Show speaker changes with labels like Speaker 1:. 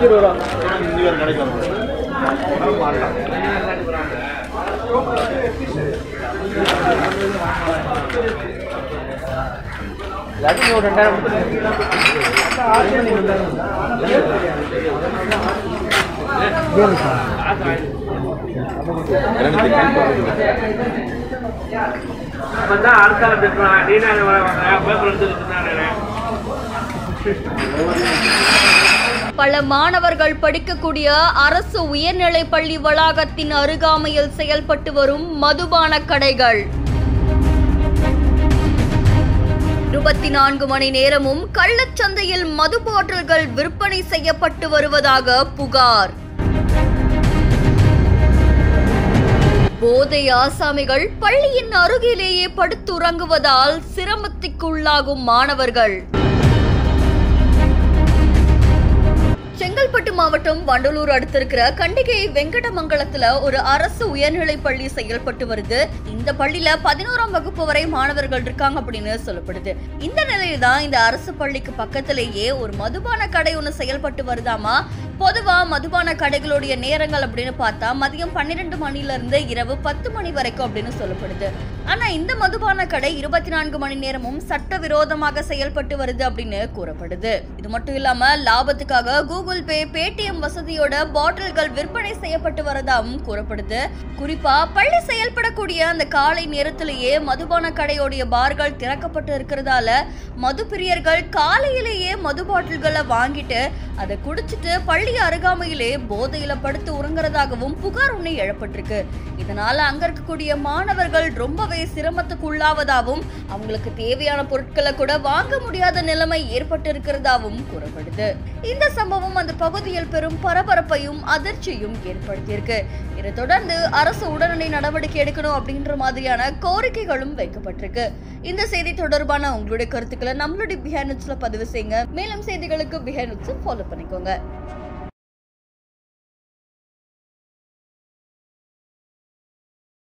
Speaker 1: நூற்றி இருபது ரூபா
Speaker 2: இங்கே ஒரு கடைக்கு வரும்
Speaker 1: இல்லாட்டி நீ ஒரு ரெண்டாயிரம் கொடுத்து
Speaker 3: அப்பதான் ஆட்கால பேசுவான் நீ நான் பேப்பர் எடுத்துக்கிட்டு
Speaker 4: பல மாணவர்கள் படிக்கக்கூடிய அரசு உயர்நிலைப் பள்ளி வளாகத்தின் அருகாமையில் செயல்பட்டு வரும் மதுபான கடைகள் இருபத்தி நான்கு மணி நேரமும் கள்ளச்சந்தையில் மது பாட்டில்கள் விற்பனை செய்யப்பட்டு வருவதாக புகார் போதை ஆசாமிகள் பள்ளியின் அருகிலேயே படுத்துறங்குவதால் சிரமத்திற்குள்ளாகும் மாணவர்கள் செங்கல்பட்டு மாவட்டம் வண்டலூர் அடுத்திருக்கிற கண்டிகை வெங்கடமங்கலத்துல ஒரு அரசு உயர்நிலைப் பள்ளி செயல்பட்டு வருது இந்த பள்ளியில பதினோராம் வகுப்பு வரை மாணவர்கள் இருக்காங்க அப்படின்னு சொல்லப்படுது இந்த நிலையில தான் இந்த அரசு பள்ளிக்கு பக்கத்திலேயே ஒரு மதுபான கடை ஒன்று செயல்பட்டு வருதாமா பொதுவா மதுபான கடைகளுடைய நேரங்கள் அப்படின்னு பார்த்தா மதியம் பன்னிரெண்டு மணில இருந்து இரவு பத்து மணி வரைக்கும் அப்படின்னு சொல்லப்படுது ஆனா இந்த மதுபான கடை இருபத்தி நான்கு மணி நேரமும் சட்டவிரோதமாக செயல்பட்டு வருது அப்படின்னு கூறப்படுது இது மட்டும் இல்லாம லாபத்துக்காக கூகுள் பே பேடிஎம் வசதியோட பாட்டில்கள் விற்பனை செய்யப்பட்டு வரதாகவும் கூறப்படுது குறிப்பா பள்ளி செயல்படக்கூடிய அந்த காலை நேரத்திலேயே மதுபான கடையோடைய பார்கள் திறக்கப்பட்டு இருக்கிறதால மது பிரியர்கள் காலையிலேயே மது பாட்டில்களை வாங்கிட்டு அதை குடிச்சிட்டு பள்ளி அருகாமையிலே போதையில படுத்து உறங்குறதாகவும் புகார் ஒண்ணு எழப்பட்டிருக்கு இதனால அங்க இருக்கக்கூடிய மாணவர்கள் ரொம்பவே சிரமத்துக்கு உள்ளாவதாகவும் அவங்களுக்கு தேவையான பொருட்களை கூட வாங்க முடியாத நிலைமை ஏற்பட்டு இருக்கிறதாவும் கூறப்படுது இந்த சம்பவம் அந்த பகுதியில் பெரும் பரபரப்பையும் அதிர்ச்சியும் ஏற்படுத்தியிருக்கு இதை தொடர்ந்து அரசு உடனடி நடவடிக்கை எடுக்கணும் அப்படின்ற மாதிரியான கோரிக்கைகளும் வைக்கப்பட்டிருக்கு இந்த செய்தி தொடர்பான உங்களுடைய கருத்துக்களை நம்மளுடைய பிஹேனுட்ஸ்ல பதிவு செய்யுங்க மேலும் செய்திகளுக்கு பிஹேனுட்ஸ் ஃபாலோ பண்ணிக்கோங்க